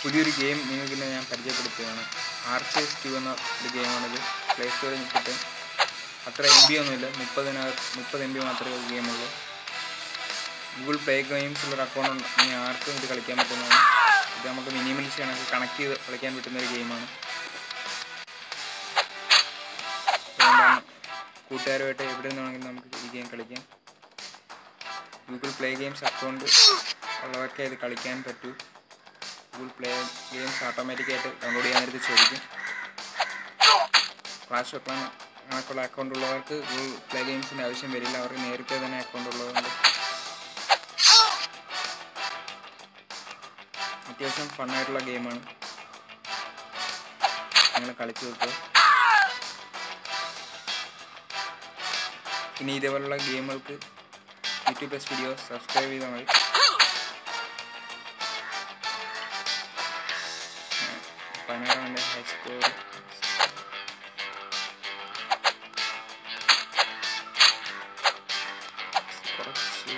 പുതിയൊരു ഗെയിം നിങ്ങൾക്ക് ഇന്ന് ഞാൻ പരിചയപ്പെടുത്തുകയാണ് ആർച്ചേഴ്സ് ടു എന്ന ഒരു ഗെയിമാണിത് പ്ലേ സ്റ്റോറിൽ കിട്ടും അത്ര എം ബി ഒന്നുമില്ല മുപ്പതിനകത്ത് മുപ്പത് എം ബി മാത്രമേ ഈ ഗെയിമുള്ളൂ ഗൂഗിൾ പ്ലേ ഗെയിംസിലൊരു അക്കൗണ്ട് ഉണ്ട് ഇനി ആർക്കും ഇത് കളിക്കാൻ പറ്റുന്നതാണ് ഇത് നമുക്ക് മിനിമലിസ്റ്റ് കണക്ക് കണക്ട് ചെയ്ത് കളിക്കാൻ പറ്റുന്ന ഒരു ഗെയിമാണ് അതുകൊണ്ടാണ് കൂട്ടുകാരുമായിട്ട് എവിടെ നിന്നാണെങ്കിലും നമുക്ക് ഈ ഗെയിം കളിക്കാം ഗൂഗിൾ പ്ലേ ഗെയിംസ് അക്കൗണ്ട് ഉള്ളവർക്കേ ഇത് കളിക്കാൻ പറ്റൂ ഗൂഗിൾ പ്ലേ ഗെയിംസ് ഓട്ടോമാറ്റിക്കായിട്ട് ഡൗൺലോഡ് ചെയ്യാൻ നേരത്ത് ചോദിക്കും ക്ലാഷ് വെക്കാൻ കണക്കുള്ള അക്കൗണ്ട് ഉള്ളവർക്ക് ഗൂഗിൾ പ്ലേ ഗെയിംസിൻ്റെ ആവശ്യം വരില്ല അവർക്ക് നേരത്തെ തന്നെ അക്കൗണ്ട് ഉള്ളതുകൊണ്ട് അത്യാവശ്യം ഫണ്ണായിട്ടുള്ള ഗെയിമാണ് നിങ്ങൾ കളിച്ചു നോക്കുക ഇനി ഇതേപോലുള്ള ഗെയിമുകൾക്ക് യൂട്യൂബ് ബെസ്റ്റ് വീഡിയോസ് സബ്സ്ക്രൈബ് ചെയ്താൽ മതി പതിനാറാം ഹൈസ്കൂൾ കുറച്ച്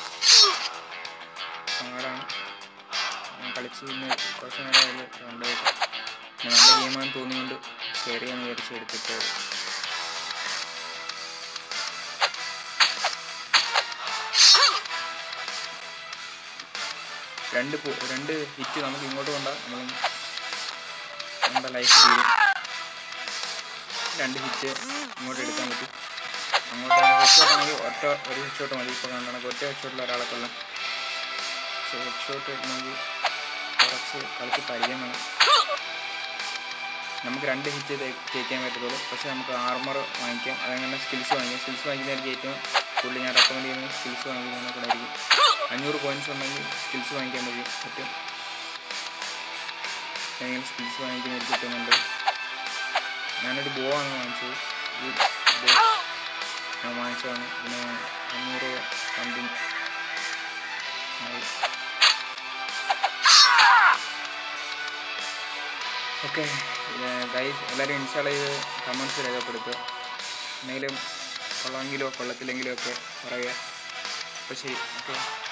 പാടാണ് ഞാൻ കളിച്ച് ഇന്ന് കുറച്ച് നേരം അതിൽ രണ്ടായിട്ട് നല്ല ഗെയിമാണെന്ന് തോന്നിയുകൊണ്ട് ഷെയർ ചെയ്യാൻ വിചാരിച്ച് എടുത്തിട്ട് രണ്ട് പോ- രണ്ട് ഹിറ്റ് നമുക്ക് ഇങ്ങോട്ട് കൊണ്ടാൽ നമ്മൾ നമ്മുടെ ലൈഫ് തീരും രണ്ട് ഹിറ്റ് ഇങ്ങോട്ട് എടുക്കാൻ പറ്റും അങ്ങോട്ട് ഹെഡ്ഷോട്ട് ആണെങ്കിൽ ഒറ്റ ഒരു ഹെഡ്ഷോട്ട് മതി ഇപ്പോൾ കണ്ടാണെങ്കിൽ ഒറ്റ ഹെഡ്ഷോട്ടിൽ ഒരാളെ കൊല്ലാം പക്ഷേ ഹെഡ്ഷോട്ട് ഇടണമെങ്കിൽ കുറച്ച് കളിച്ച് പരിചയം വേണം നമുക്ക് രണ്ട് ഹിറ്റ് തേക്കാൻ പറ്റത്തുള്ളൂ പക്ഷേ നമുക്ക് ആർമർ വാങ്ങിക്കാം അതങ്ങനെ സ്കിൽസ് വാങ്ങിക്കാം സ്കിൽസ് വാങ്ങിക്കുന്നതായിരിക്കും ഏറ്റവും കൂടുതൽ ഞാൻ റെക്കമെൻഡ് ചെയ്യുന്നത് സ്കിൽസ് വാങ്ങിക്കുന്നതിനെ കൂടെ ആയിരിക്കും അഞ്ഞൂറ് പോയിൻറ്റ്സ് ഉണ്ടെങ്കിൽ സ്കിൽസ് വാങ്ങിക്കാൻ പറ്റും പറ്റും എങ്ങനെ സ്കിൽസ് വാങ്ങിക്കുന്ന എനിക്ക് കിട്ടുന്നുണ്ട് ഞാനൊരു ബോ ആണ് വാങ്ങിച്ചത് ഈ ബോ ഞാൻ വാങ്ങിച്ചതാണ് പിന്നെ അഞ്ഞൂറ് സംതിങ് ഓക്കെ ഗൈസ് എല്ലാവരും ഇൻസ്റ്റാൾ ചെയ്ത് കമൻസ് രേഖപ്പെടുത്തുക എന്തെങ്കിലും കൊള്ളാമെങ്കിലോ കൊള്ളത്തില്ലെങ്കിലോ ഒക്കെ പറയുക അപ്പോൾ ശരി ഓക്കെ